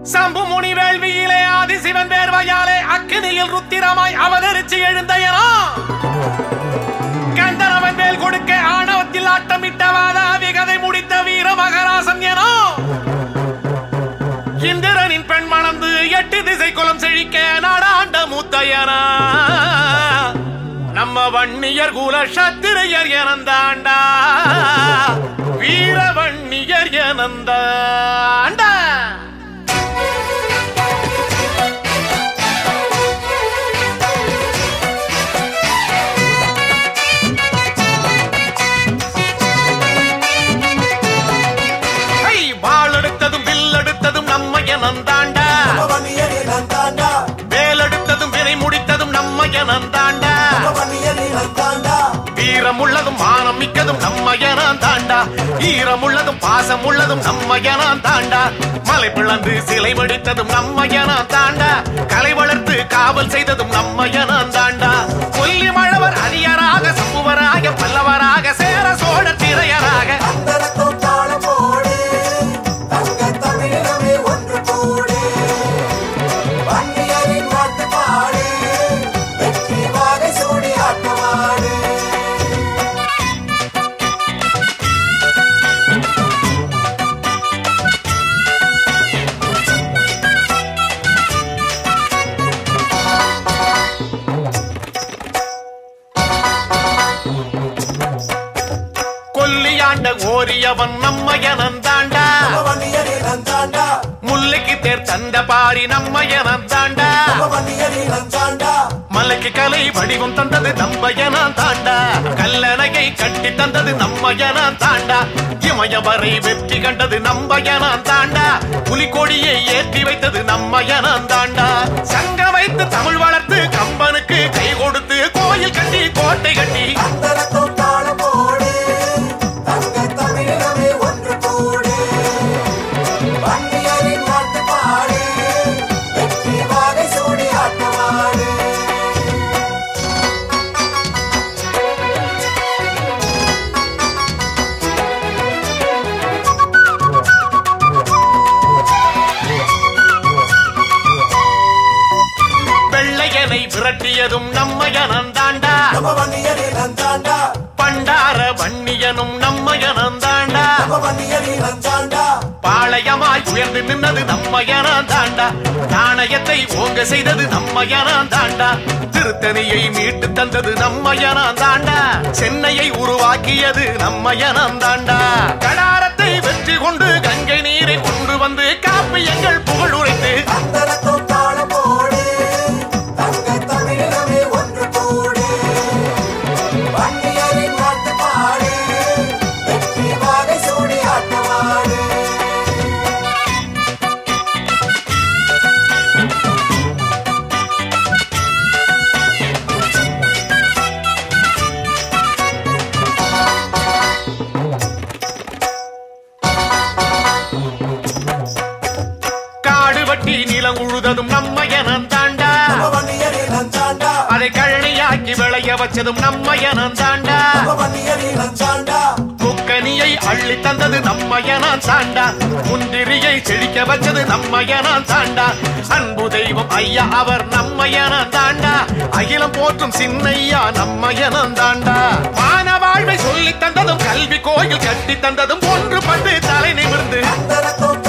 சம்பு முனி வேள்வியிலே ஆதி சிவன் வேர்வையாலே அக்கினியில் ருத்திரமாய் அவதரிச்சு எழுந்தையனோ கந்தனவன் மேல் கொடுக்க ஆணவத்தில் ஆட்டமிட்ட வாதாவி கதை முடித்த வீர மகராசன் எனோ இந்திரனின் பெண் மணந்து எட்டு திசை குலம் செழிக்க நாடாண்ட மூத்தையனா நம்ம வன்னியர் குல சத்திரையர் எனந்தாண்டா வீர வன்னியர் எனந்தாண்டா ஹை, வாள் எடுத்ததும் வில் எடுத்ததும் நம்ம எனந்தாண்டா பவனியரி நந்தாண்டா வேல் எடுத்ததும் வினை முடித்ததும் நம்ம எனந்தாண்டா பவனியரி நந்தாண்டா வீரம் உள்ளதும் மானம் மிக்கதும் நம்ம தாண்டா ஈரம் உள்ளதும் பாசம் உள்ளதும் நம்ம தாண்டா மலை பிளந்து சிலை வடித்ததும் நம்ம தாண்டா கலை வளர்த்து காவல் செய்ததும் நம்ம தாண்டா கொல்லி மழவர் அரியராக சம்புவராக பல்லவராக சேர சோழ திரையராக அந்தரக்கும் தாளம் போடு தங்க தமிழமே ஒன்று கூடு வன்னியரின் பாட்டு பாடு வெற்றி வாகை சூடி ஆட்டமாடு கொல்லியாண்ட ஓரியவன் நம்ம தாண்டா பவனியரி நந்தாண்டா முல்லைக்கு தேர் தந்த பாரி நம்ம தாண்டா பவனியரி நந்தாண்டா மலைக்கு கலை வடிவம் தந்தது நம்ம தாண்டா கல்லணையை கட்டி தந்தது நம்ம தாண்டா இமயவரை வெற்றி கண்டது நம்ம தாண்டா புலிக்கொடியை ஏற்றி வைத்தது நம்ம தாண்டா சங்க வைத்து தமிழ் வளர்த்து கம்பனுக்கு கை கொடுத்து கோயில் கட்டி கோட்டை கட்டி அந்தரக்கும் தாளம் போடு தங்க தமிழமே ஒன்று கூடு வன்னியரின் பாட்டு பாடு வெற்றி வாகை சூடி ஆட்டமாடு வெள்ளையனை விரட்டியதும் நம்ம தாண்டா நவவன்னியரி நந்தாண்டா பண்டார வன்னியனும் நம்ம தாண்டா நவவன்னியரி நந்தாண்டா பாளையமாய் உயர்ந்து நின்னது நம்ம தாண்டா நாணயத்தை ஓங்க செய்தது நம்ம தாண்டா திருத்தணியை மீட்டு தந்தது நம்ம தாண்டா சென்னையை உருவாக்கியது நம்ம தாண்டா கடாரத்தை வெற்றி கொண்டு கங்கை நீரை கொண்டு வந்து காப்பியங்கள் புகழ் உரைத்து அந்தரக்கும் தாளம் போடு தங்க தமிழமே ஒன்று கூடு வன்னியரின் பாட்டு பாடு வெற்றி வாகை சூடி ஆட்டமாடு காடு வட்டி நிலம் உழுததும் நம்ம தாண்டா நவவன்னியரி நந்தாண்டா அதை கழனியாக்கி விளைய வச்சதும் நம்ம தாண்டா நவவன்னியரி நந்தாண்டா முக்கனியை அள்ளி தந்தது நம்ம தாண்டா முந்திரியை செழிக்க வச்சது நம்ம தாண்டா அன்பு தெய்வம் ஐயா அவர் நம்ம தாண்டா அகிலம் போற்றும் சின்னையா நம்ம தாண்டா மான வாழ்வை சொல்லி தந்ததும் கல்வி கோயில் கட்டி தந்ததும் ஒன்று பட்டு தலை நிமிர்ந்து அந்தரக்கும்